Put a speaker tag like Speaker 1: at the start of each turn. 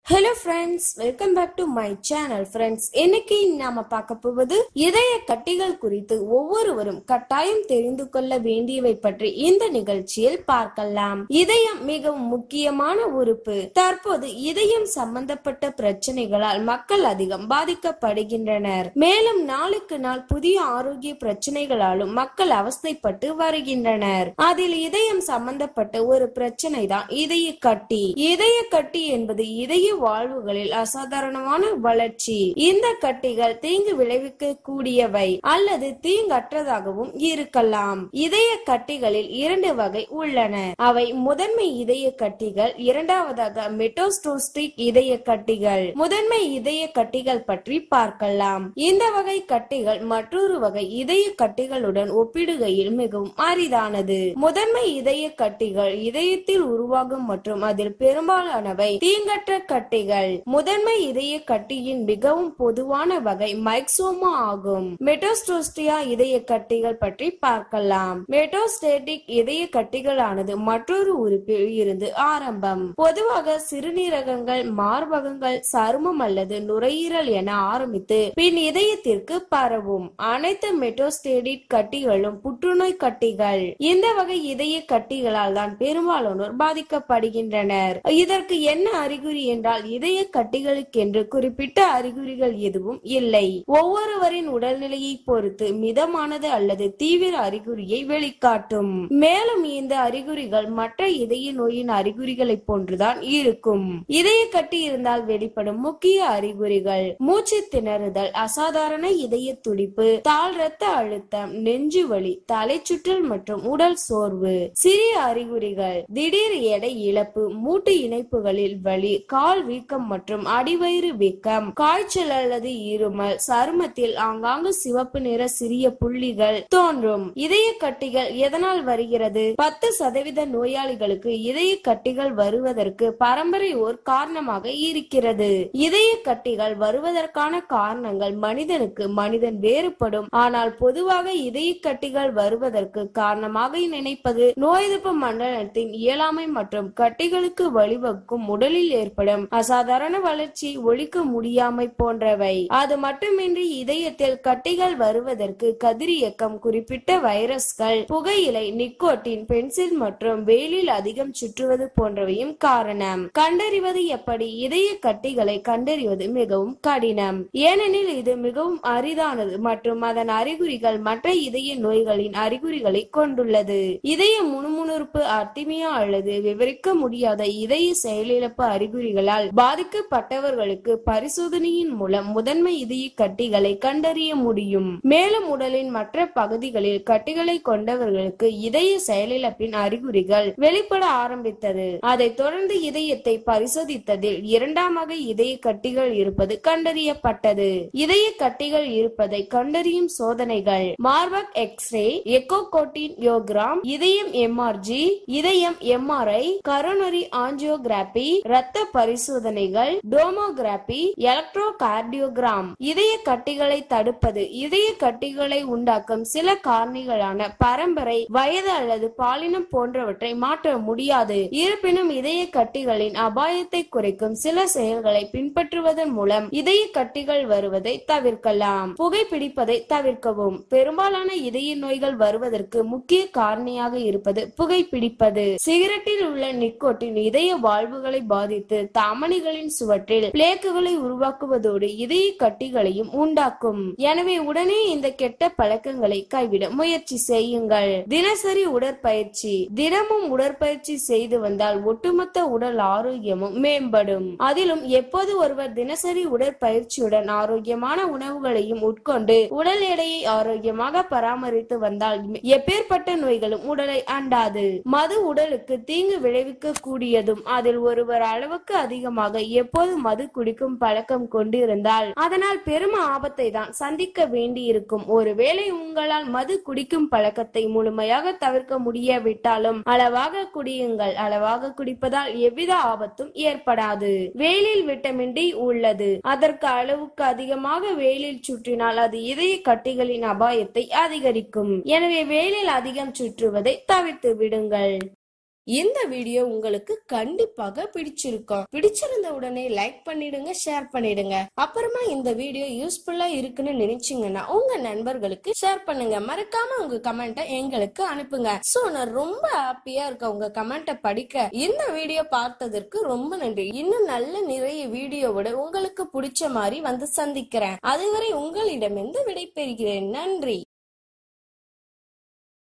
Speaker 1: hello friends welcome back to my channel friends இன்னைக்கு நாம பார்க்க போவது இதய கட்டிகள் குறித்து ஒவ்வொருவரும் கட்டாயம் தெரிந்து கொள்ள வேண்டியவை பற்றி இந்த நிகழ்ச்சியில் பார்க்கலாம் இதயம் மிகவும் முக்கியமான உறுப்பு தற்போது இதயம் சம்பந்தப்பட்ட பிரச்சனைகளால் மக்கள் அதிகம் பாதிக்கப்படுகின்றனர் மேலும் நாளுக்கு நாள் புதிய ஆரோக்கிய பிரச்சனைகளாலும் மக்கள் அவஸ்தைப்பட்டு வருகின்றனர் அதில் இதயம் சம்பந்தப்பட்ட ஒரு பிரச்சனை தான் இதய கட்டி இதய கட்டி என்பது இதய வாழ்வுகளில் அசாதாரணமான வளர்ச்சி இந்த கட்டிகள் தீங்கு விளைவிக்க கூடியவை அல்லது தீங்கற்றதாகவும் இருக்கலாம் இதய கட்டிகளில் இரண்டு வகை உள்ளன அவை முதன்மை இதய கட்டிகள் இரண்டாவதாக மெட்டோஸ்டோஸ்டிக் இதய கட்டிகள் முதன்மை இதய கட்டிகள் பற்றி பார்க்கலாம் இந்த வகை கட்டிகள் மற்றொரு வகை இதய கட்டிகளுடன் ஒப்பிடுகையில் மிகவும் அரிதானது முதன்மை இதய கட்டிகள் இதயத்தில் உருவாகும் மற்றும் அதில் பெரும்பாலானவை தீங்கற்ற கட்டிகள் முதன்மை இதய கட்டியின் மிகவும் பொதுவான வகை மைக்சோமா ஆகும் மெட்டோஸ்டோஸ்டியா இதய கட்டிகள் பற்றி பார்க்கலாம் மெட்டோஸ்டேட்டிக் இதய கட்டிகளானது மற்றொரு உறுப்பில் இருந்து ஆரம்பம் பொதுவாக சிறுநீரகங்கள் மார்பகங்கள் சருமம் அல்லது நுரையீரல் என ஆரம்பித்து பின் இதயத்திற்கு பரவும் அனைத்து மெட்டோஸ்டேடிக் கட்டிகளும் புற்றுநோய் கட்டிகள் இந்த வகை இதய கட்டிகளால் தான் பெரும்பாலானோர் பாதிக்கப்படுகின்றனர் இதற்கு என்ன அறிகுறி என்றால் இதய கட்டிகளுக்கென்று குறிப்பிட்ட அறிகுறிகள் எதுவும் இல்லை ஒவ்வொருவரின் உடல்நிலையை பொறுத்து மிதமானது அல்லது தீவிர அறிகுறியை வெளிக்காட்டும் மேலும் இந்த அறிகுறிகள் மற்ற இதய நோயின் அறிகுறிகளை போன்றுதான் இருக்கும் இதய கட்டி இருந்தால் வெளிப்படும் முக்கிய அறிகுறிகள் மூச்சு திணறுதல் அசாதாரண இதய துடிப்பு தாழ் ரத்த அழுத்தம் நெஞ்சு வலி தலைச்சுற்றல் மற்றும் உடல் சோர்வு சிறிய அறிகுறிகள் திடீர் எடை இழப்பு மூட்டு இணைப்புகளில் வலி கால் வீக்கம் மற்றும் அடிவயிறு வீக்கம் காய்ச்சல் அல்லது இருமல் சருமத்தில் ஆங்காங்கு சிவப்பு நிற சிறிய புள்ளிகள் தோன்றும் இதய கட்டிகள் எதனால் வருகிறது பத்து சதவீத நோயாளிகளுக்கு இதய கட்டிகள் வருவதற்கு பரம்பரை ஓர் காரணமாக இருக்கிறது இதய கட்டிகள் வருவதற்கான காரணங்கள் மனிதனுக்கு மனிதன் வேறுபடும் ஆனால் பொதுவாக இதய கட்டிகள் வருவதற்கு காரணமாக நினைப்பது நோய் எதிர்ப்பு மண்டலத்தின் இயலாமை மற்றும் கட்டிகளுக்கு வழிவகுக்கும் உடலில் ஏற்படும் அசாதாரண வளர்ச்சி ஒழிக்க முடியாமை போன்றவை அது மட்டுமின்றி இதயத்தில் கட்டிகள் வருவதற்கு கதிரியக்கம் குறிப்பிட்ட வைரஸ்கள் புகையிலை நிக்கோட்டின் பென்சில் மற்றும் வெயிலில் அதிகம் சுற்றுவது போன்றவையும் காரணம் கண்டறிவது எப்படி இதய கட்டிகளை கண்டறிவது மிகவும் கடினம் ஏனெனில் இது மிகவும் அரிதானது மற்றும் அதன் அறிகுறிகள் மற்ற இதய நோய்களின் அறிகுறிகளை கொண்டுள்ளது இதய முணுமுணுப்பு அர்த்திமியா அல்லது விவரிக்க முடியாத இதய செயலிழப்பு அறிகுறிகளால் பாதிக்கப்பட்டவர்களுக்கு பரிசோதனையின் மூலம் முதன்மை இதய கட்டிகளை கண்டறிய முடியும் மேலும் உடலின் மற்ற பகுதிகளில் கட்டிகளை கொண்டவர்களுக்கு இதய செயலிழப்பின் அறிகுறிகள் வெளிப்பட ஆரம்பித்தது அதைத் தொடர்ந்து இதயத்தை பரிசோதித்ததில் இரண்டாம் வகை இதய கட்டிகள் இருப்பது கண்டறியப்பட்டது இதய கட்டிகள் இருப்பதை கண்டறியும் சோதனைகள் மார்பக் எக்ஸ்ரே எக்கோகோட்டின் யோகிராம் இதயம் எம்ஆர்ஜி இதயம் எம்ஆர்ஐ கரோனரி ஆஞ்சியோகிராபி இரத்த பரிசோதனைகள் டோமோகிராபி எலக்ட்ரோ கார்டியோகிராம் இதய கட்டிகளை தடுப்பது இதய கட்டிகளை உண்டாக்கும் சில காரணிகளான பரம்பரை வயது அல்லது பாலினம் போன்றவற்றை மாற்ற முடியாது இருப்பினும் இதய கட்டிகளின் அபாயத்தை குறைக்கும் சில செயல்களை பின்பற்றுவதன் மூலம் இதய கட்டிகள் வருவதை தவிர்க்கலாம் புகைப்பிடிப்பதை தவிர்க்கவும் பெரும்பாலான இதய நோய்கள் வருவதற்கு முக்கிய காரணியாக இருப்பது புகைப்பிடிப்பது சிகரெட்டில் உள்ள நிக்கோட்டின் இதய வாழ்வுகளை பாதித்து தமனிகளின் சுவற்றில் பிளேக்குகளை உருவாக்குவதோடு இதய கட்டிகளையும் உண்டாக்கும் எனவே உடனே இந்த கெட்ட பழக்கங்களை கைவிட முயற்சி செய்யுங்கள் தினசரி உடற்பயிற்சி தினமும் உடற்பயிற்சி செய்து வந்தால் ஒட்டுமொத்த உடல் ஆரோக்கியமும் மேம்படும் அதிலும் எப்போது ஒருவர் தினசரி உடற்பயிற்சியுடன் ஆரோக்கியமான உணவுகளையும் உட்கொண்டு உடல் எடையை ஆரோக்கியமாக பராமரித்து வந்தால் எப்பேற்பட்ட நோய்களும் உடலை அண்டாது மது உடலுக்கு தீங்கு விளைவிக்க கூடியதும் அதில் ஒருவர் அளவுக்கு அதிகமாக எப்போது மது குடிக்கும் பழக்கம் கொண்டிருந்தால் அதனால் பெரும் ஆபத்தை தான் சந்திக்க வேண்டியிருக்கும் ஒருவேளை உங்களால் மது குடிக்கும் பழக்கத்தை முழுமையாக தவிர்க்க முடியாவிட்டாலும் அளவாக குடியுங்கள் அளவாக குடிப்பதால் எவ்வித ஆபத்தும் ஏற்படாது வெயிலில் விட்டமின் டி உள்ளது அதற்கு அளவுக்கு அதிகமாக வெயிலில் சுற்றினால் அது இதய கட்டிகளின் அபாயத்தை அதிகரிக்கும் எனவே வெயிலில் அதிகம் சுற்றுவதை தவிர்த்து விடுங்கள் இந்த வீடியோ உங்களுக்கு கண்டிப்பாக பிடிச்சிருக்கும் பிடிச்சிருந்த உடனே லைக் பண்ணிடுங்க ஷேர் பண்ணிடுங்க அப்புறமா இந்த வீடியோ யூஸ்ஃபுல்லா இருக்குன்னு நினைச்சீங்கன்னா உங்க நண்பர்களுக்கு ஷேர் பண்ணுங்க மறக்காம உங்க கமெண்ட்டை எங்களுக்கு அனுப்புங்க சோ நான் ரொம்ப ஹாப்பியா இருக்கேன் உங்க கமெண்ட்டை படிக்க இந்த வீடியோ பார்த்ததற்கு ரொம்ப நன்றி இன்னும் நல்ல நிறைய வீடியோவோட உங்களுக்கு பிடிச்ச மாதிரி வந்து சந்திக்கிறேன் அதுவரை உங்களிடமிருந்து விடைபெறுகிறேன் நன்றி